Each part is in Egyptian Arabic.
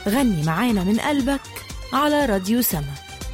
غني معانا من قلبك على راديو سما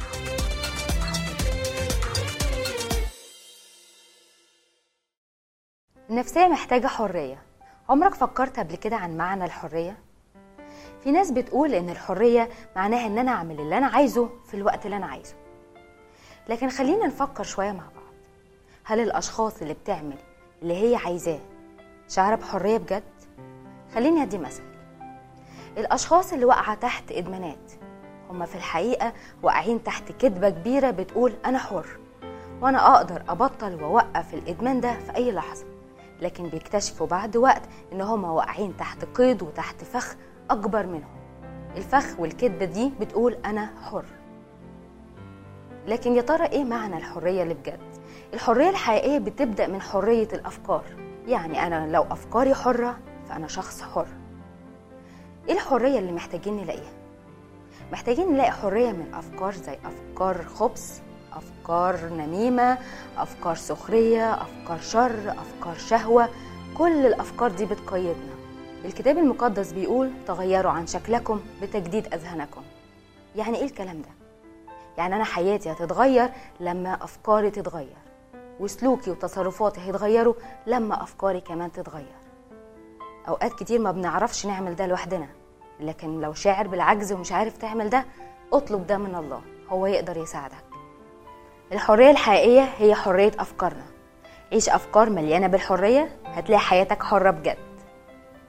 النفسية محتاجة حرية عمرك فكرت قبل كده عن معنى الحرية؟ في ناس بتقول إن الحرية معناها إن أنا أعمل اللي أنا عايزه في الوقت اللي أنا عايزه لكن خلينا نفكر شوية مع بعض هل الأشخاص اللي بتعمل اللي هي عايزاه شعرها بحرية بجد؟ خليني أدي مثل الأشخاص اللي واقعة تحت إدمانات هما في الحقيقة واقعين تحت كذبة كبيرة بتقول أنا حر وأنا أقدر أبطل وأوقف الإدمان ده في أي لحظة لكن بيكتشفوا بعد وقت إن هما واقعين تحت قيد وتحت فخ أكبر منهم الفخ والكذبة دي بتقول أنا حر لكن يا ترى إيه معنى الحرية اللي بجد؟ الحرية الحقيقية بتبدأ من حرية الأفكار يعني أنا لو أفكاري حرة فأنا شخص حر إيه الحرية اللي محتاجين نلاقيها؟ محتاجين نلاقي حرية من أفكار زي أفكار خبث أفكار نميمة أفكار سخرية أفكار شر أفكار شهوة كل الأفكار دي بتقيدنا الكتاب المقدس بيقول تغيروا عن شكلكم بتجديد أذهانكم يعني إيه الكلام ده؟ يعني أنا حياتي هتتغير لما أفكاري تتغير وسلوكي وتصرفاتي هيتغيروا لما أفكاري كمان تتغير أوقات كتير ما بنعرفش نعمل ده لوحدنا لكن لو شاعر بالعجز ومش عارف تعمل ده اطلب ده من الله هو يقدر يساعدك الحرية الحقيقية هي حرية أفكارنا عيش أفكار مليانة بالحرية هتلاقي حياتك حرة بجد